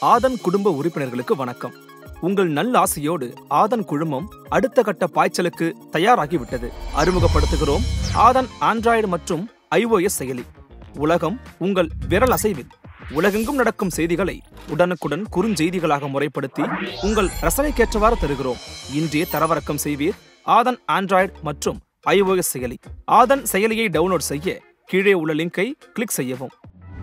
ஆதன் குடும்ப உறுப்பினர்களுக்கு வணக்கம் உங்கள் நல்லாசையோடு ஆதன் குழுமம் அடுத்த கட்ட பாய்ச்சலுக்கு தயாராகிவிட்டது அறிமுகப்படுத்துகிறோம் ஆதன் ஆண்ட்ராய்டு மற்றும் iOS செயலி உலகம் உங்கள் விரல் அசைவில் உலகெங்கும் நடக்கும் செய்திகளை உடனுக்குடன் குறுஞ்செய்திகளாக முறைப்படுத்தி உங்கள் ரசனைக்கேற்றவாறு தருகிறோம் இன்றே தரவிறக்கம் செய்வீர் ஆதன் ஆண்ட்ராய்டு மற்றும் iOS செயலி ஆதன் செயலியை டவுன்லோட் செய்ய கீழே உள்ள லிங்கை கிளிக் செய்யவும்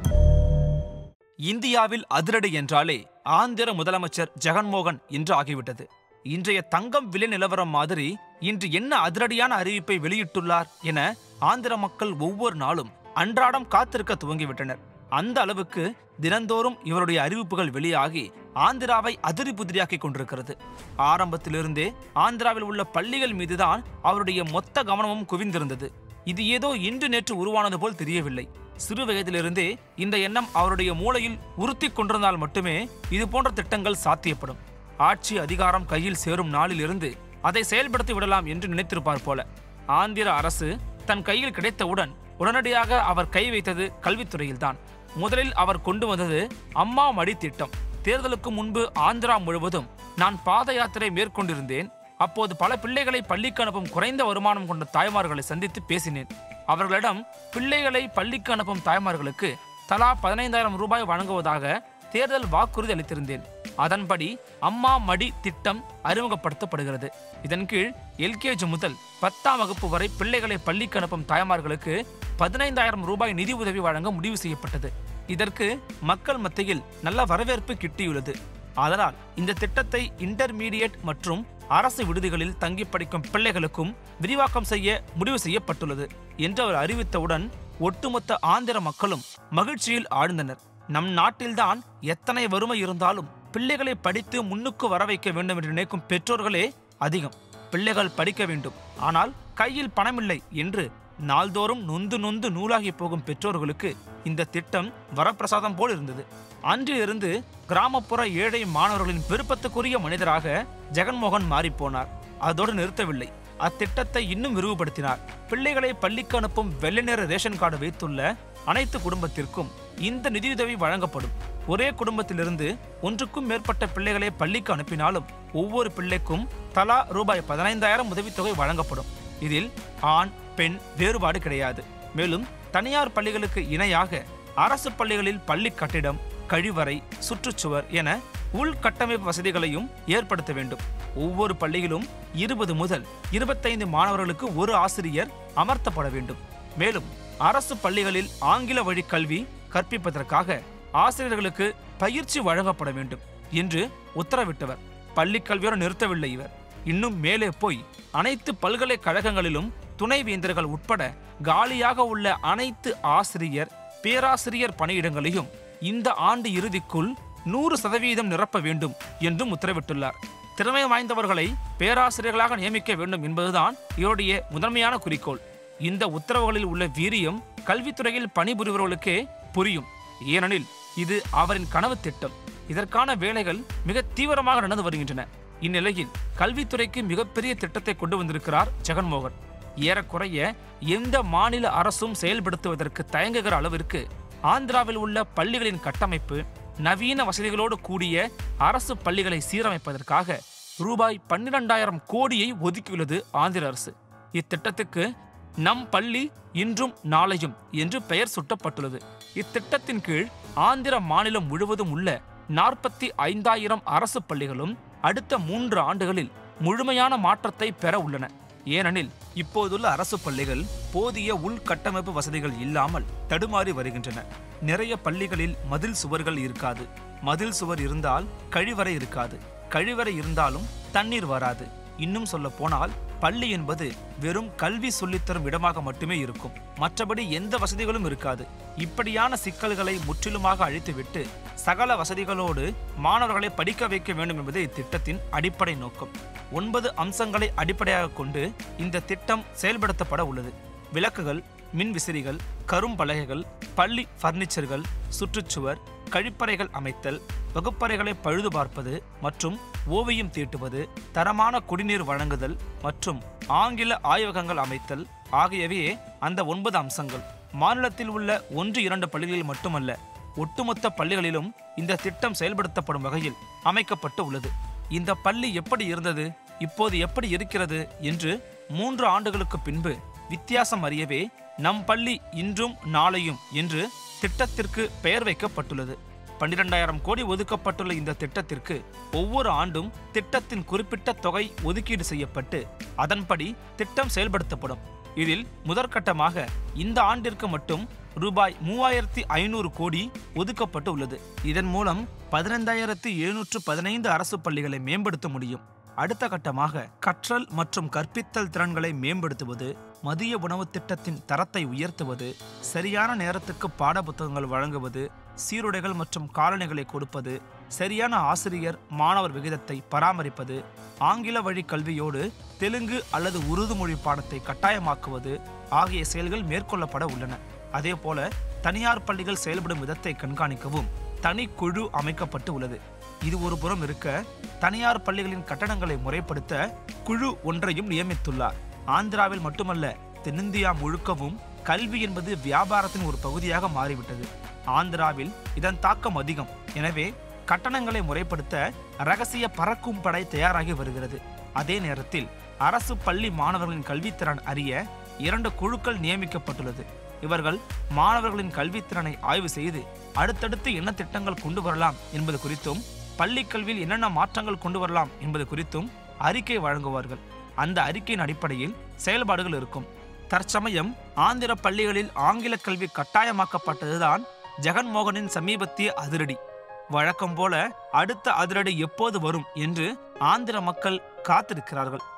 இந்தியாவில் அதிரடி என்றாலே ஆந்திர முதலமைச்சர் ஜெகன்மோகன் என்று ஆகிவிட்டது இன்றைய தங்கம் விலை நிலவரம் மாதிரி இன்று என்ன அதிரடியான அறிவிப்பை வெளியிட்டுள்ளார் என ஆந்திர மக்கள் ஒவ்வொரு நாளும் அன்றாடம் காத்திருக்க துவங்கிவிட்டனர் அந்த அளவுக்கு தினந்தோறும் இவருடைய அறிவிப்புகள் வெளியாகி ஆந்திராவை அதிரி புதிரியாக்கிக் கொண்டிருக்கிறது ஆரம்பத்திலிருந்தே ஆந்திராவில் உள்ள பள்ளிகள் மீதுதான் அவருடைய மொத்த கவனமும் குவிந்திருந்தது இது ஏதோ இன்று நேற்று உருவானது போல் தெரியவில்லை சிறு வயதிலிருந்தே இந்த எண்ணம் அவருடைய மூளையில் உறுத்திக் கொண்டிருந்தால் மட்டுமே இது போன்ற திட்டங்கள் சாத்தியப்படும் ஆட்சி அதிகாரம் கையில் சேரும் நாளிலிருந்து அதை செயல்படுத்தி விடலாம் என்று நினைத்திருப்பார் போல ஆந்திர அரசு தன் கையில் கிடைத்தவுடன் உடனடியாக அவர் கை வைத்தது கல்வித்துறையில்தான் முதலில் அவர் கொண்டு வந்தது அம்மா மடி திட்டம் தேர்தலுக்கு முன்பு ஆந்திரா முழுவதும் நான் பாத யாத்திரை மேற்கொண்டிருந்தேன் அப்போது பல பிள்ளைகளை பள்ளிக்கு அனுப்பும் குறைந்த வருமானம் கொண்ட தாய்மார்களை சந்தித்து பேசினேன் அவர்களிடம் பிள்ளைகளை பள்ளிக்கு அனுப்பும் தாய்மார்களுக்கு தலா பதினைந்தாயிரம் ரூபாய் வழங்குவதாக தேர்தல் வாக்குறுதி அளித்திருந்தேன் அதன்படி அம்மா மடி திட்டம் அறிமுகப்படுத்தப்படுகிறது இதன் கீழ் எல்கேஜி முதல் பத்தாம் வகுப்பு வரை பிள்ளைகளை பள்ளிக்கு அனுப்பும் தாய்மார்களுக்கு பதினைந்தாயிரம் ரூபாய் நிதி உதவி வழங்க முடிவு செய்யப்பட்டது இதற்கு மக்கள் மத்தியில் நல்ல வரவேற்பு கிட்டியுள்ளது அதனால் இந்த திட்டத்தை இன்டர்மீடியட் மற்றும் அரசு விடுதிகளில் தங்கி படிக்கும் பிள்ளைகளுக்கும் விரிவாக்கம் செய்ய முடிவு செய்யப்பட்டுள்ளது என்று அவர் அறிவித்தவுடன் ஒட்டுமொத்த ஆந்திர மக்களும் மகிழ்ச்சியில் ஆழ்ந்தனர் நம் நாட்டில்தான் எத்தனை வறுமை இருந்தாலும் பிள்ளைகளை படித்து முன்னுக்கு வர வைக்க வேண்டும் என்று நினைக்கும் பெற்றோர்களே அதிகம் பிள்ளைகள் படிக்க வேண்டும் ஆனால் கையில் பணமில்லை என்று நாள்தோறும் நொந்து நொந்து நூலாகி போகும் பெற்றோர்களுக்கு இந்த திட்டம் வரப்பிரசாதம் போல் இருந்தது அன்றிலிருந்து கிராமப்புற ஏழை மாணவர்களின் விருப்பத்துக்குரிய மனிதராக ஜெகன்மோகன் மாறிப்போனார் அதோடு நிறுத்தவில்லை அத்திட்டத்தை இன்னும் விரிவுபடுத்தினார் பிள்ளைகளை பள்ளிக்கு அனுப்பும் வெள்ளை நிற ரேஷன் கார்டு வைத்துள்ள அனைத்து குடும்பத்திற்கும் இந்த நிதியுதவி வழங்கப்படும் ஒரே குடும்பத்திலிருந்து ஒன்றுக்கும் மேற்பட்ட பிள்ளைகளை பள்ளிக்கு அனுப்பினாலும் ஒவ்வொரு பிள்ளைக்கும் தலா ரூபாய் பதினைந்தாயிரம் உதவித்தொகை வழங்கப்படும் இதில் ஆண் பெண் வேறுபாடு கிடையாது மேலும் தனியார் பள்ளிகளுக்கு இணையாக அரசு பள்ளிகளில் பள்ளி கட்டிடம் கழிவறை சுற்றுச்சுவர் என உள்கட்டமைப்பு வசதிகளையும் ஏற்படுத்த வேண்டும் ஒவ்வொரு பள்ளியிலும் இருபது முதல் இருபத்தைந்து மாணவர்களுக்கு ஒரு ஆசிரியர் அமர்த்தப்பட வேண்டும் மேலும் அரசு பள்ளிகளில் ஆங்கில வழி கல்வி கற்பிப்பதற்காக ஆசிரியர்களுக்கு பயிற்சி வழங்கப்பட வேண்டும் என்று உத்தரவிட்டவர் பள்ளி கல்வியோடு நிறுத்தவில்லை இவர் இன்னும் மேலே போய் அனைத்து பல்கலைக்கழகங்களிலும் துணைவேந்தர்கள் உட்பட காலியாக உள்ள அனைத்து ஆசிரியர் பேராசிரியர் பணியிடங்களையும் இந்த ஆண்டு இறுதிக்குள் நூறு சதவீதம் நிரப்ப வேண்டும் என்றும் உத்தரவிட்டுள்ளார் திறமை வாய்ந்தவர்களை பேராசிரியர்களாக நியமிக்க வேண்டும் என்பதுதான் இவருடைய முதன்மையான குறிக்கோள் இந்த உத்தரவுகளில் உள்ள வீரியம் கல்வித்துறையில் பணிபுரிபவர்களுக்கே புரியும் ஏனெனில் இது அவரின் கனவு திட்டம் இதற்கான வேலைகள் மிக தீவிரமாக நடந்து வருகின்றன இந்நிலையில் கல்வித்துறைக்கு மிகப்பெரிய திட்டத்தை கொண்டு வந்திருக்கிறார் ஜெகன்மோகன் ஏறக்குறைய எந்த மாநில அரசும் செயல்படுத்துவதற்கு தயங்குகிற அளவிற்கு ஆந்திராவில் உள்ள பள்ளிகளின் கட்டமைப்பு நவீன வசதிகளோடு கூடிய அரசு பள்ளிகளை சீரமைப்பதற்காக ரூபாய் பன்னிரண்டாயிரம் கோடியை ஒதுக்கியுள்ளது ஆந்திர அரசு இத்திட்டத்துக்கு நம் பள்ளி இன்றும் நாளையும் என்று பெயர் சுட்டப்பட்டுள்ளது இத்திட்டத்தின் கீழ் ஆந்திர மாநிலம் முழுவதும் உள்ள நாற்பத்தி ஐந்தாயிரம் அரசு பள்ளிகளும் அடுத்த மூன்று ஆண்டுகளில் முழுமையான மாற்றத்தை பெற உள்ளன ஏனெனில் இப்போதுள்ள அரசு பள்ளிகள் போதிய உள்கட்டமைப்பு வசதிகள் இல்லாமல் தடுமாறி வருகின்றன நிறைய பள்ளிகளில் மதில் சுவர்கள் இருக்காது மதில் சுவர் இருந்தால் கழிவறை இருக்காது கழிவறை இருந்தாலும் தண்ணீர் வராது இன்னும் சொல்ல போனால் பள்ளி என்பது வெறும் கல்வி சொல்லித்தரும் இடமாக மட்டுமே இருக்கும் மற்றபடி எந்த வசதிகளும் இருக்காது இப்படியான சிக்கல்களை முற்றிலுமாக அழித்துவிட்டு சகல வசதிகளோடு மாணவர்களை படிக்க வைக்க வேண்டும் என்பது இத்திட்டத்தின் அடிப்படை நோக்கம் ஒன்பது அம்சங்களை அடிப்படையாக கொண்டு இந்த திட்டம் செயல்படுத்தப்பட உள்ளது விளக்குகள் மின் விசிறிகள் கரும்பலகைகள் பள்ளி பர்னிச்சர்கள் சுற்றுச்சுவர் கழிப்பறைகள் அமைத்தல் வகுப்பறைகளை பழுது பார்ப்பது மற்றும் ஓவியம் தீட்டுவது தரமான குடிநீர் வழங்குதல் மற்றும் ஆங்கில ஆய்வகங்கள் அமைத்தல் ஆகியவையே அந்த ஒன்பது அம்சங்கள் மாநிலத்தில் உள்ள ஒன்று இரண்டு பள்ளிகளில் மட்டுமல்ல ஒட்டுமொத்த பள்ளிகளிலும் இந்த திட்டம் செயல்படுத்தப்படும் வகையில் அமைக்கப்பட்டு உள்ளது இந்த பள்ளி எப்படி இருந்தது இப்போது எப்படி இருக்கிறது என்று மூன்று ஆண்டுகளுக்கு பின்பு வித்தியாசம் அறியவே நம் பள்ளி இன்றும் நாளையும் என்று திட்டத்திற்கு பெயர் வைக்கப்பட்டுள்ளது பன்னிரெண்டாயிரம் கோடி ஒதுக்கப்பட்டுள்ள இந்த திட்டத்திற்கு ஒவ்வொரு ஆண்டும் திட்டத்தின் குறிப்பிட்ட தொகை ஒதுக்கீடு செய்யப்பட்டு அதன்படி திட்டம் செயல்படுத்தப்படும் இதில் முதற்கட்டமாக இந்த ஆண்டிற்கு மட்டும் ரூபாய் மூவாயிரத்தி ஐநூறு கோடி ஒதுக்கப்பட்டு உள்ளது இதன் மூலம் பதினைந்தாயிரத்தி எழுநூற்று பதினைந்து அரசு பள்ளிகளை மேம்படுத்த முடியும் அடுத்த கட்டமாக கற்றல் மற்றும் கற்பித்தல் திறன்களை மேம்படுத்துவது மதிய உணவு திட்டத்தின் தரத்தை உயர்த்துவது சரியான நேரத்துக்கு பாடப்புத்தகங்கள் வழங்குவது சீருடைகள் மற்றும் காலணிகளை கொடுப்பது சரியான ஆசிரியர் மாணவர் விகிதத்தை பராமரிப்பது ஆங்கில வழி கல்வியோடு தெலுங்கு அல்லது உருது மொழி பாடத்தை கட்டாயமாக்குவது ஆகிய செயல்கள் மேற்கொள்ளப்பட உள்ளன அதேபோல தனியார் பள்ளிகள் செயல்படும் விதத்தை கண்காணிக்கவும் தனி குழு அமைக்கப்பட்டு உள்ளது இது ஒரு புறம் இருக்க தனியார் பள்ளிகளின் கட்டணங்களை முறைப்படுத்த குழு ஒன்றையும் நியமித்துள்ளார் ஆந்திராவில் மட்டுமல்ல தென்னிந்தியா முழுக்கவும் கல்வி என்பது வியாபாரத்தின் ஒரு பகுதியாக மாறிவிட்டது ஆந்திராவில் இதன் தாக்கம் அதிகம் எனவே கட்டணங்களை முறைப்படுத்த ரகசிய பறக்கும் படை தயாராகி வருகிறது அதே நேரத்தில் அரசு பள்ளி மாணவர்களின் கல்வித்திறன் அறிய இரண்டு குழுக்கள் நியமிக்கப்பட்டுள்ளது இவர்கள் மாணவர்களின் கல்வித்திறனை ஆய்வு செய்து அடுத்தடுத்து என்ன திட்டங்கள் கொண்டு வரலாம் என்பது குறித்தும் பள்ளி கல்வியில் என்னென்ன மாற்றங்கள் கொண்டு வரலாம் என்பது குறித்தும் அறிக்கை வழங்குவார்கள் அந்த அறிக்கையின் அடிப்படையில் செயல்பாடுகள் இருக்கும் தற்சமயம் ஆந்திர பள்ளிகளில் ஆங்கில கல்வி கட்டாயமாக்கப்பட்டதுதான் ஜெகன்மோகனின் சமீபத்திய அதிரடி வழக்கம் போல அடுத்த அதிரடி எப்போது வரும் என்று ஆந்திர மக்கள் காத்திருக்கிறார்கள்